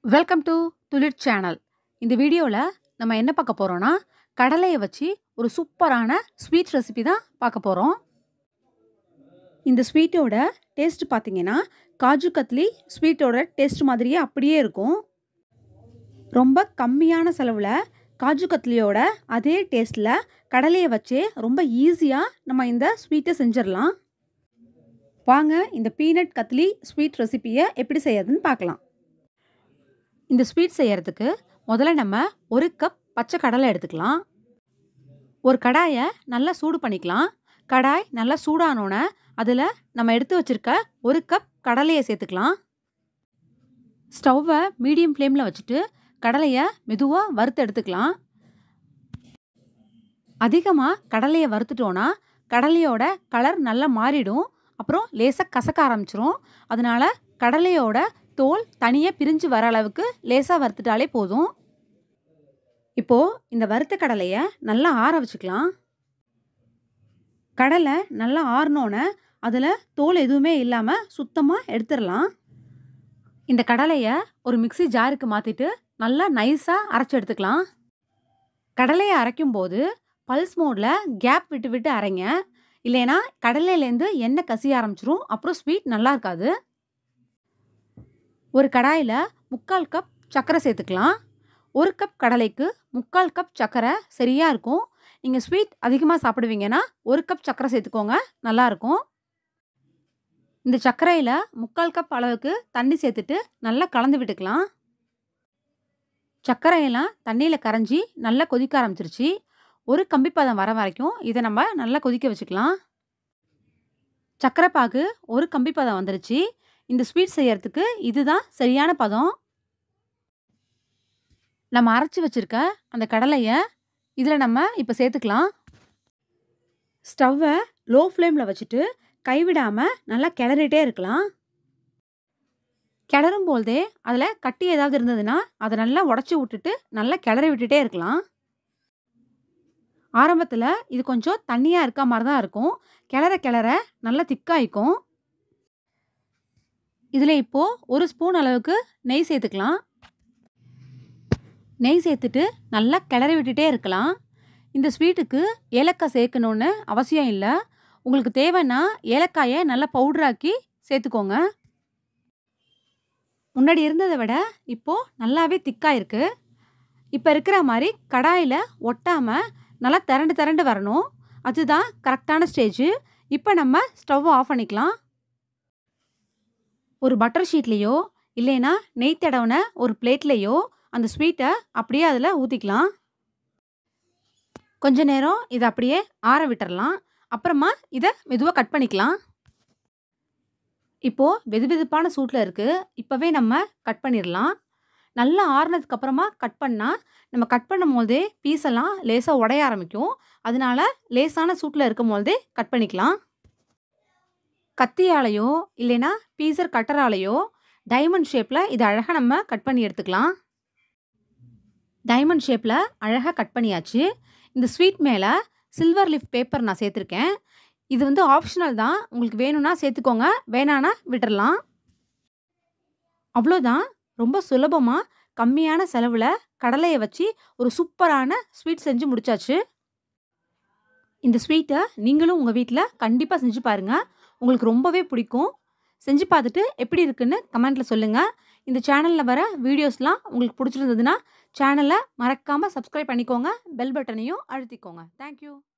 welcome to துளிர் channel இந்த வீடியோவில் நம்ம என்ன பார்க்க போகிறோன்னா கடலையை வச்சு ஒரு சூப்பரான ஸ்வீட் ரெசிபி தான் பார்க்க போகிறோம் இந்த ஸ்வீட்டோட டேஸ்ட் பார்த்தீங்கன்னா காஜு கத்லி ஸ்வீட்டோட டேஸ்ட் மாதிரியே அப்படியே இருக்கும் ரொம்ப கம்மியான செலவில் காஜு கத்லியோட அதே டேஸ்ட்டில் கடலையை வச்சே ரொம்ப ஈஸியாக நம்ம இந்த ஸ்வீட்டை செஞ்சிடலாம் வாங்க இந்த பீனட் கத்லி ஸ்வீட் ரெசிபியை எப்படி செய்யறதுன்னு பார்க்கலாம் இந்த ஸ்வீட் செய்யறதுக்கு முதல்ல நம்ம ஒரு கப் பச்சை கடலை எடுத்துக்கலாம் ஒரு கடாயை நல்லா சூடு பண்ணிக்கலாம் கடாய் நல்லா சூடானோன்னே அதில் நம்ம எடுத்து வச்சுருக்க ஒரு கப் கடலையை சேர்த்துக்கலாம் ஸ்டவ்வை மீடியம் ஃப்ளேமில் வச்சுட்டு கடலையை மெதுவாக வறுத்து எடுத்துக்கலாம் அதிகமாக கடலையை வறுத்துட்டோன்னா கடலையோட கலர் நல்லா மாறிடும் அப்புறம் லேசாக கசக்க ஆரம்பிச்சிரும் அதனால் கடலையோட தோல் தனியாக பிரிஞ்சு வர அளவுக்கு லேசாக வறுத்துட்டாலே போதும் இப்போது இந்த வறுத்த கடலையை நல்லா ஆற வச்சுக்கலாம் கடலை நல்லா ஆறினோன்னே அதில் தோல் எதுவுமே இல்லாமல் சுத்தமாக எடுத்துடலாம் இந்த கடலையை ஒரு மிக்சி ஜாருக்கு மாற்றிட்டு நல்லா நைஸாக அரைச்சி எடுத்துக்கலாம் கடலையை அரைக்கும் போது பல்ஸ் மோடில் கேப் விட்டு விட்டு அரைங்க இல்லைன்னா கடலையிலேருந்து எண்ணெய் கசிய ஆரம்பிச்சிரும் அப்புறம் ஸ்வீட் நல்லா இருக்காது ஒரு கடாயில் முக்கால் கப் சர்க்கரை சேர்த்துக்கலாம் ஒரு கப் கடலைக்கு முக்கால் கப் சர்க்கரை சரியாக இருக்கும் நீங்கள் ஸ்வீட் அதிகமாக சாப்பிடுவீங்கன்னா ஒரு கப் சர்க்கரை சேர்த்துக்கோங்க நல்லாயிருக்கும் இந்த சர்க்கரையில் முக்கால் கப் அளவுக்கு தண்ணி சேர்த்துட்டு நல்லா கலந்து விட்டுக்கலாம் சர்க்கரையெல்லாம் தண்ணியில் கரைஞ்சி நல்லா கொதிக்க ஆரம்பிச்சிருச்சு ஒரு கம்பிப்பதம் வர வரைக்கும் இதை நம்ம நல்லா கொதிக்க வச்சுக்கலாம் சர்க்கரை பாகு ஒரு கம்பிப்பதம் வந்துருச்சு இந்த ஸ்வீட் செய்யறதுக்கு இதுதான் சரியான பதம் நம்ம அரைச்சி வச்சுருக்க அந்த கடலையை இதில் நம்ம இப்போ சேர்த்துக்கலாம் ஸ்டவ்வை லோ ஃப்ளேமில் வச்சுட்டு கைவிடாமல் நல்லா கிளறிட்டே இருக்கலாம் கிளறும் போதே அதில் கட்டி ஏதாவது இருந்ததுன்னா அதை நல்லா உடச்சி விட்டுட்டு நல்லா கிளறி விட்டுட்டே இருக்கலாம் ஆரம்பத்தில் இது கொஞ்சம் தண்ணியாக இருக்க மாதிரி தான் இருக்கும் கிளற கிளற நல்லா திக்காயிக்கும் இதில் இப்போது ஒரு ஸ்பூன் அளவுக்கு நெய் சேர்த்துக்கலாம் நெய் சேர்த்துட்டு நல்லா கிளறி விட்டுட்டே இருக்கலாம் இந்த ஸ்வீட்டுக்கு ஏலக்காய் சேர்க்கணுன்னு அவசியம் இல்லை உங்களுக்கு தேவைன்னா ஏலக்காயை நல்லா பவுட்ராக்கி சேர்த்துக்கோங்க முன்னாடி இருந்ததை விட இப்போது நல்லாவே திக்காக இருக்குது இப்போ இருக்கிற மாதிரி கடாயில் ஒட்டாமல் நல்லா திரண்டு திரண்டு வரணும் அதுதான் கரெக்டான ஸ்டேஜு இப்போ நம்ம ஸ்டவ் ஆஃப் பண்ணிக்கலாம் ஒரு பட்டர் ஷீட்லேயோ இல்லைன்னா நெய் தடவுன ஒரு பிளேட்லேயோ அந்த ஸ்வீட்டை அப்படியே அதில் ஊற்றிக்கலாம் கொஞ்ச நேரம் இதை அப்படியே ஆற விட்டுறலாம் அப்புறமா இதை மெதுவாக கட் பண்ணிக்கலாம் இப்போது வெது வெதுப்பான சூட்டில் இருக்குது இப்போவே நம்ம கட் பண்ணிடலாம் நல்லா ஆறுனதுக்கு அப்புறமா கட் பண்ணால் நம்ம கட் பண்ணும் போதே பீஸ் எல்லாம் லேசாக உடைய ஆரம்பிக்கும் அதனால லேசான சூட்டில் இருக்கும் போதே கட் பண்ணிக்கலாம் கத்தியாலேயோ இல்லைன்னா பீசர் கட்டராலேயோ டைமண்ட் ஷேப்பில் இதை அழகாக நம்ம கட் பண்ணி எடுத்துக்கலாம் டைமண்ட் ஷேப்பில் அழகாக கட் பண்ணியாச்சு இந்த ஸ்வீட் மேலே சில்வர் லிஃப் பேப்பர் நான் சேர்த்துருக்கேன் இது வந்து ஆப்ஷனல் தான் உங்களுக்கு வேணும்னா சேர்த்துக்கோங்க வேணான்னா விட்டுறலாம் அவ்வளோதான் ரொம்ப சுலபமாக கம்மியான செலவில் கடலையை வச்சு ஒரு சூப்பரான ஸ்வீட் செஞ்சு முடிச்சாச்சு இந்த ஸ்வீட்டை நீங்களும் உங்கள் வீட்டில் கண்டிப்பாக செஞ்சு பாருங்கள் உங்களுக்கு ரொம்பவே பிடிக்கும் செஞ்சு பார்த்துட்டு எப்படி இருக்குன்னு கமெண்ட்டில் சொல்லுங்கள் இந்த சேனலில் வர வீடியோஸ்லாம் உங்களுக்கு பிடிச்சிருந்ததுன்னா சேனலை மறக்காமல் சப்ஸ்கிரைப் பண்ணிக்கோங்க பெல் பட்டனையும் அழுத்திக்கோங்க தேங்க்யூ